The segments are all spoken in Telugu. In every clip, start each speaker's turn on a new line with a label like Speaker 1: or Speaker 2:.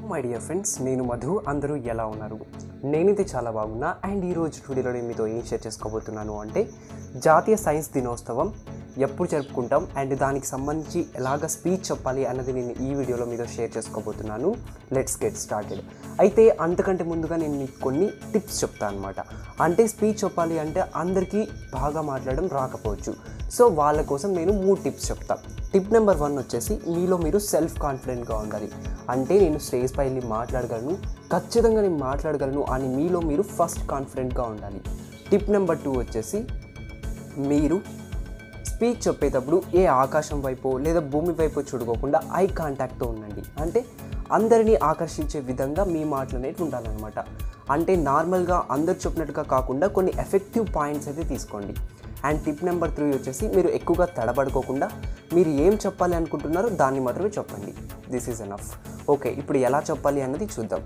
Speaker 1: మై డియర్ ఫ్రెండ్స్ నేను మధు అందరూ ఎలా ఉన్నారు నేనైతే చాలా బాగున్నా అండ్ ఈరోజు స్టూడియోలో నేను మీతో ఏం షేర్ చేసుకోబోతున్నాను అంటే జాతీయ సైన్స్ దినోత్సవం ఎప్పుడు జరుపుకుంటాం అండ్ దానికి సంబంధించి ఎలాగ స్పీచ్ చెప్పాలి అన్నది నేను ఈ వీడియోలో మీతో షేర్ చేసుకోబోతున్నాను లెట్స్ గెట్ స్టార్టెడ్ అయితే అంతకంటే ముందుగా నేను మీకు కొన్ని టిప్స్ చెప్తాను అనమాట అంటే స్పీచ్ చెప్పాలి అంటే అందరికీ బాగా మాట్లాడడం రాకపోవచ్చు సో వాళ్ళ కోసం నేను మూడు టిప్స్ చెప్తాను టిప్ నెంబర్ వన్ వచ్చేసి మీలో మీరు సెల్ఫ్ కాన్ఫిడెంట్గా ఉండాలి అంటే నేను స్టేజ్ పై వెళ్ళి మాట్లాడగలను ఖచ్చితంగా నేను మాట్లాడగలను అని మీలో మీరు ఫస్ట్ కాన్ఫిడెంట్గా ఉండాలి టిప్ నెంబర్ టూ వచ్చేసి మీరు స్పీచ్ చెప్పేటప్పుడు ఏ ఆకాశం వైపు లేదా భూమి వైపు చూడుకోకుండా ఐ కాంటాక్ట్తో ఉండండి అంటే అందరినీ ఆకర్షించే విధంగా మీ మాటలు అనేవి ఉండాలన్నమాట అంటే నార్మల్గా అందరు చెప్పినట్టుగా కాకుండా కొన్ని ఎఫెక్టివ్ పాయింట్స్ అయితే తీసుకోండి అండ్ టిప్ నెంబర్ త్రీ వచ్చేసి మీరు ఎక్కువగా తడబడుకోకుండా మీరు ఏం చెప్పాలి అనుకుంటున్నారో దాన్ని మాత్రమే చెప్పండి దిస్ ఈజ్ ఎనఫ్ ఓకే ఇప్పుడు ఎలా చెప్పాలి అన్నది చూద్దాం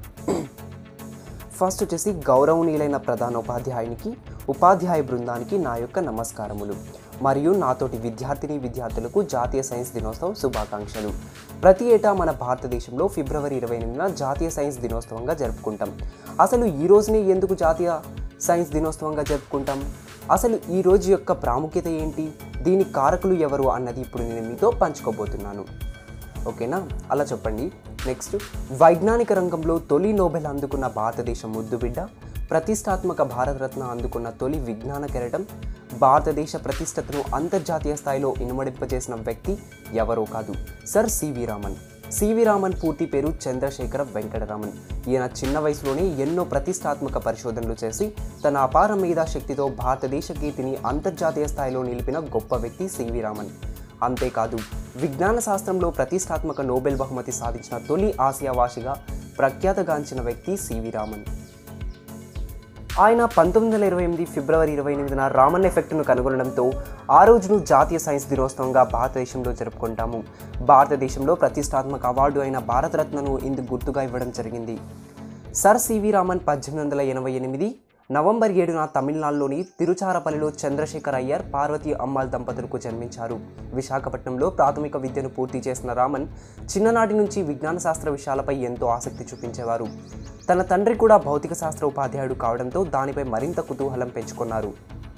Speaker 1: ఫస్ట్ వచ్చేసి గౌరవనీయులైన ప్రధానోపాధ్యాయునికి ఉపాధ్యాయ బృందానికి నా యొక్క నమస్కారములు మరియు నాతోటి విద్యార్థిని విద్యార్థులకు జాతీయ సైన్స్ దినోత్సవం శుభాకాంక్షలు ప్రతి ఏటా మన భారతదేశంలో ఫిబ్రవరి ఇరవై ఎనిమిదిన జాతీయ సైన్స్ దినోత్సవంగా జరుపుకుంటాం అసలు ఈ రోజునే ఎందుకు జాతీయ సైన్స్ దినోత్సవంగా జరుపుకుంటాం అసలు ఈ రోజు యొక్క ప్రాముఖ్యత ఏంటి దీని కారకులు ఎవరు అన్నది ఇప్పుడు నేను మీతో పంచుకోబోతున్నాను ఓకేనా అలా చెప్పండి నెక్స్ట్ వైజ్ఞానిక రంగంలో తొలి నోబెల్ అందుకున్న భారతదేశం ముద్దుబిడ్డ ప్రతిష్టాత్మక భారతరత్న అందుకున్న తొలి విజ్ఞాన కెరటం భారతదేశ ప్రతిష్టతను అంతర్జాతీయ స్థాయిలో ఇనుమడింపజేసిన వ్యక్తి ఎవరో కాదు sir CV Raman CV Raman పూర్తి పేరు చంద్రశేఖర వెంకటరామన్ ఈయన చిన్న వయసులోనే ఎన్నో ప్రతిష్టాత్మక పరిశోధనలు చేసి తన అపార మేధాశక్తితో భారతదేశ కీర్తిని అంతర్జాతీయ స్థాయిలో నిలిపిన గొప్ప వ్యక్తి సివి రామన్ అంతేకాదు విజ్ఞాన శాస్త్రంలో ప్రతిష్టాత్మక నోబెల్ బహుమతి సాధించిన తొలి ఆసియావాసిగా ప్రఖ్యాతగాంచిన వ్యక్తి సివి రామన్ ఆయన పంతొమ్మిది వందల ఇరవై ఎనిమిది ఫిబ్రవరి ఇరవై ఎనిమిదిన రామన్ ఎఫెక్ట్ను కనుగొనడంతో ఆ రోజును జాతీయ సైన్స్ దినోత్సవంగా భారతదేశంలో జరుపుకుంటాము భారతదేశంలో ప్రతిష్టాత్మక అవార్డు అయిన భారతరత్నను ఇందుకు గుర్తుగా ఇవ్వడం జరిగింది సర్ సివి రామన్ పద్దెనిమిది వందల ఎనభై ఎనిమిది నవంబర్ ఏడున తమిళనాడులోని తిరుచారపల్లిలో చంద్రశేఖర్ అయ్యర్ పార్వతీ అమ్మాల్ దంపతులకు జన్మించారు విశాఖపట్నంలో ప్రాథమిక విద్యను పూర్తి చేసిన రామన్ చిన్ననాటి నుంచి విజ్ఞాన శాస్త్ర విషయాలపై ఎంతో ఆసక్తి చూపించేవారు తన తండ్రి కూడా భౌతిక శాస్త్ర ఉపాధ్యాయుడు కావడంతో దానిపై మరింత కుతూహలం పెంచుకున్నారు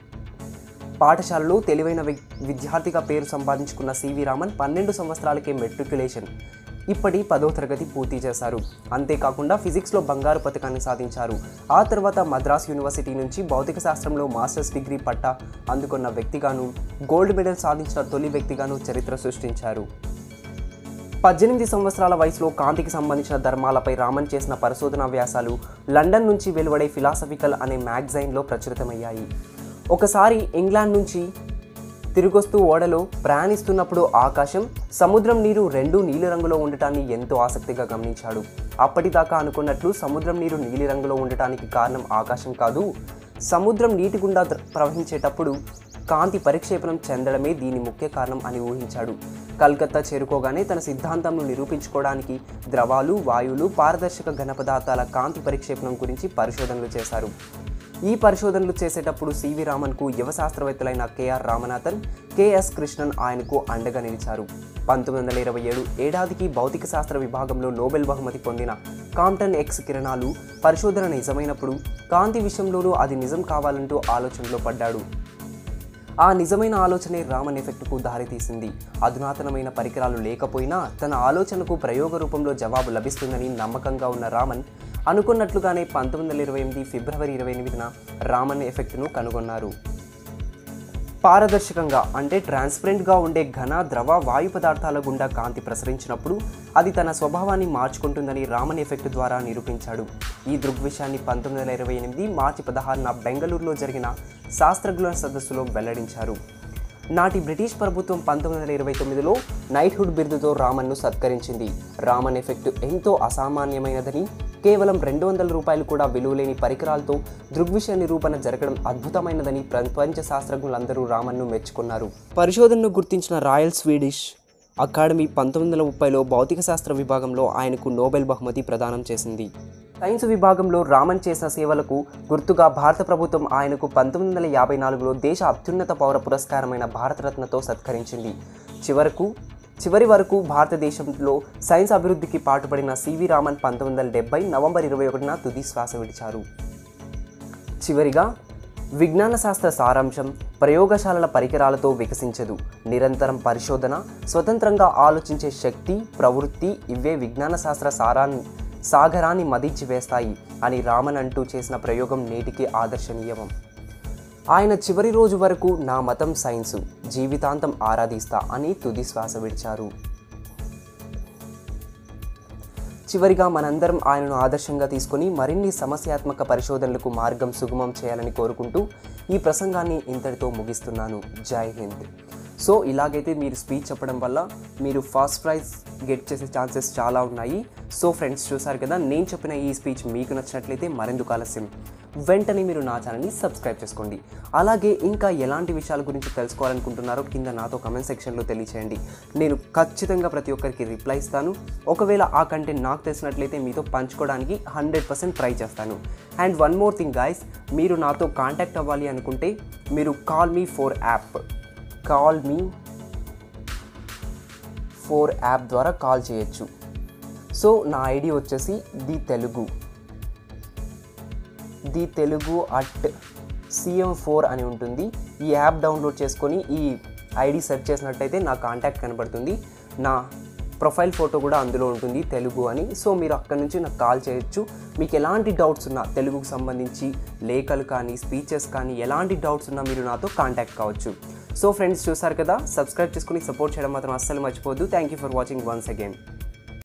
Speaker 1: పాఠశాలలో తెలివైన వి- విద్యార్థిగా పేరు సంపాదించుకున్న సివి రామన్ పన్నెండు సంవత్సరాలకే మెట్రికులేషన్ ఇప్పటి పదో తరగతి పూర్తి చేశారు అంతేకాకుండా ఫిజిక్స్లో బంగారు పథకాన్ని సాధించారు ఆ తర్వాత మద్రాస్ యూనివర్సిటీ నుంచి భౌతిక శాస్త్రంలో మాస్టర్స్ డిగ్రీ పట్టా అందుకున్న వ్యక్తిగాను గోల్డ్ మెడల్ సాధించిన తొలి వ్యక్తిగాను చరిత్ర సృష్టించారు పద్దెనిమిది సంవత్సరాల వయసులో కాంతికి సంబంధించిన ధర్మాలపై రామన్ చేసిన పరిశోధనా వ్యాసాలు లండన్ నుంచి వెలువడే ఫిలాసఫికల్ అనే మ్యాగజైన్లో ప్రచురితమయ్యాయి ఒకసారి ఇంగ్లాండ్ నుంచి తిరిగొస్తూ ఓడలో ప్రయాణిస్తున్నప్పుడు ఆకాశం సముద్రం నీరు రెండూ నీలిరంగులో ఉండటాన్ని ఎంతో ఆసక్తిగా గమనించాడు అప్పటిదాకా అనుకున్నట్లు సముద్రం నీరు నీలిరంగులో ఉండటానికి కారణం ఆకాశం కాదు సముద్రం నీటి గుండా ద్ర- ప్రవహించేటప్పుడు కాంతి పరిక్షేపణం చెందడమే దీని ముఖ్య కారణం అని ఊహించాడు కల్కత్తా చేరుకోగానే తన సిద్ధాంతంను నిరూపించుకోవడానికి ద్రవాలు వాయువులు పారదర్శక ఘన పదార్థాల కాంతి పరిక్షేపణం గురించి పరిశోధనలు చేశారు ఈ పరిశోధనలు చేసేటప్పుడు సివి రామన్కు యువ శాస్త్రవేత్తలైన కెఆర్ రామనాథన్ కెఎస్ కృష్ణన్ ఆయనకు అండగా నిలిచారు పంతొమ్మిది వందల ఇరవై ఏడు ఏడాదికి భౌతిక శాస్త్ర విభాగంలో నోబెల్ బహుమతి పొందిన కాంప్టన్ ఎక్స్ కిరణాలు పరిశోధన నిజమైనప్పుడు కాంతి విషయంలోనూ అది నిజం కావాలంటూ ఆలోచనలో పడ్డాడు ఆ నిజమైన ఆలోచనే రామన్ ఎఫెక్ట్కు దారితీసింది అధునాతనమైన పరికరాలు లేకపోయినా తన ఆలోచనకు ప్రయోగ రూపంలో జవాబు లభిస్తుందని నమ్మకంగా ఉన్న రామన్ అనుకున్నట్లుగానే పంతొమ్మిది వందల ఇరవై ఎనిమిది ఫిబ్రవరి ఇరవై ఎనిమిదిన రామన్ ఎఫెక్ట్ను కనుగొన్నారు పారదర్శకంగా అంటే ట్రాన్స్పరెంట్గా ఉండే ఘన ద్రవ వాయు పదార్థాల గుండా కాంతి ప్రసరించినప్పుడు అది తన స్వభావాన్ని మార్చుకుంటుందని రామన్ ఎఫెక్ట్ ద్వారా నిరూపించాడు ఈ దృగ్విషయాన్ని పంతొమ్మిది వందల ఇరవై ఎనిమిది మార్చి పదహారున బెంగళూరులో జరిగిన శాస్త్రజ్ఞుల సదస్సులో వెల్లడించారు నాటి బ్రిటిష్ ప్రభుత్వం పంతొమ్మిది వందల ఇరవై తొమ్మిదిలో నైట్హుడ్ బిరుదుతో రామన్ను సత్కరించింది రామన్ ఎఫెక్ట్ ఎంతో అసామాన్యమైనదని కేవలం రెండు వందల రూపాయలు కూడా విలువలేని పరికరాలతో దృగ్విషయ నిరూపణ జరగడం అద్భుతమైనదని ప్రపంచ శాస్త్రజ్ఞులందరూ రామన్ను మెచ్చుకున్నారు పరిశోధనను గుర్తించిన రాయల్ స్వీడిష్ అకాడమీ పంతొమ్మిది వందల ముప్పైలో భౌతిక శాస్త్ర విభాగంలో ఆయనకు నోబెల్ బహుమతి ప్రదానం చేసింది సైన్స్ విభాగంలో రామన్ చేసిన సేవలకు గుర్తుగా భారత ప్రభుత్వం ఆయనకు పంతొమ్మిది వందల యాభై నాలుగులో దేశ అత్యున్నత పౌర పురస్కారమైన భారతరత్నతో సత్కరించింది చివరకు చివరి వరకు భారతదేశంలో సైన్స్ అభివృద్ధికి పాటుపడిన సివి రామన్ పంతొమ్మిది వందల డెబ్బై నవంబర్ ఇరవై ఒకటిన తుది శ్వాస విడిచారు చివరిగా విజ్ఞాన శాస్త్ర సారాంశం ప్రయోగశాలల పరికరాలతో వికసించదు నిరంతరం పరిశోధన స్వతంత్రంగా ఆలోచించే శక్తి ప్రవృత్తి ఇవే విజ్ఞాన శాస్త్ర సారాన్ని సాగరాన్ని మదించి వేస్తాయి అని రామన్ అంటూ చేసిన ప్రయోగం నేటికి ఆదర్శనీయం ఆయన చివరి రోజు వరకు నా మతం సైన్సు జీవితాంతం ఆరాధిస్తా అని తుది శ్వాస విడిచారు చివరిగా మనందరం ఆయనను ఆదర్శంగా తీసుకొని మరిన్ని సమస్యాత్మక పరిశోధనలకు మార్గం సుగమం చేయాలని కోరుకుంటూ ఈ ప్రసంగాన్ని ఇంతటితో ముగిస్తున్నాను జై హింద్ సో ఇలాగైతే మీరు స్పీచ్ చెప్పడం వల్ల మీరు ఫస్ట్ ప్రైజ్ గెట్ చేసే ఛాన్సెస్ చాలా ఉన్నాయి సో ఫ్రెండ్స్ చూసారు కదా నేను చెప్పిన ఈ స్పీచ్ మీకు నచ్చినట్లయితే మరెందుకు ఆలస్యం వెంటనే మీరు నా ఛానల్ని సబ్స్క్రైబ్ చేసుకోండి అలాగే ఇంకా ఎలాంటి విషయాల గురించి తెలుసుకోవాలనుకుంటున్నారో కింద నాతో కమెంట్ సెక్షన్లో తెలియచేయండి నేను ఖచ్చితంగా ప్రతి ఒక్కరికి రిప్లై ఇస్తాను ఒకవేళ ఆ కంటెంట్ నాకు తెలిసినట్లయితే మీతో పంచుకోవడానికి హండ్రెడ్ పర్సెంట్ ట్రై చేస్తాను and one more thing guys మీరు నాతో కాంటాక్ట్ అవ్వాలి అనుకుంటే మీరు call me four app call me four app ద్వారా కాల్ చేయొచ్చు సో నా ఐడి వచ్చేసి the Telugu the Telugu at CM four అని ఉంటుంది ఈ యాప్ డౌన్లోడ్ చేసుకొని ఈ ఐడి సెర్చ్ చేసినట్టయితే నా కాంటాక్ట్ కనబడుతుంది నా ప్రొఫైల్ ఫోటో కూడా అందులో ఉంటుంది తెలుగు అని సో మీరు అక్కడ నుంచి నాకు కాల్ చేయొచ్చు మీకు ఎలాంటి డౌట్స్ ఉన్నా తెలుగుకు సంబంధించి లేఖలు కానీ స్పీచెస్ కానీ ఎలాంటి డౌట్స్ ఉన్నా మీరు నాతో కాంటాక్ట్ కావచ్చు సో ఫ్రెండ్స్ చూసారు కదా సబ్స్క్రైబ్ చేసుకుని సపోర్ట్ చేయడం మాత్రం అస్సలు మర్చిపోవద్దు thank you for watching once again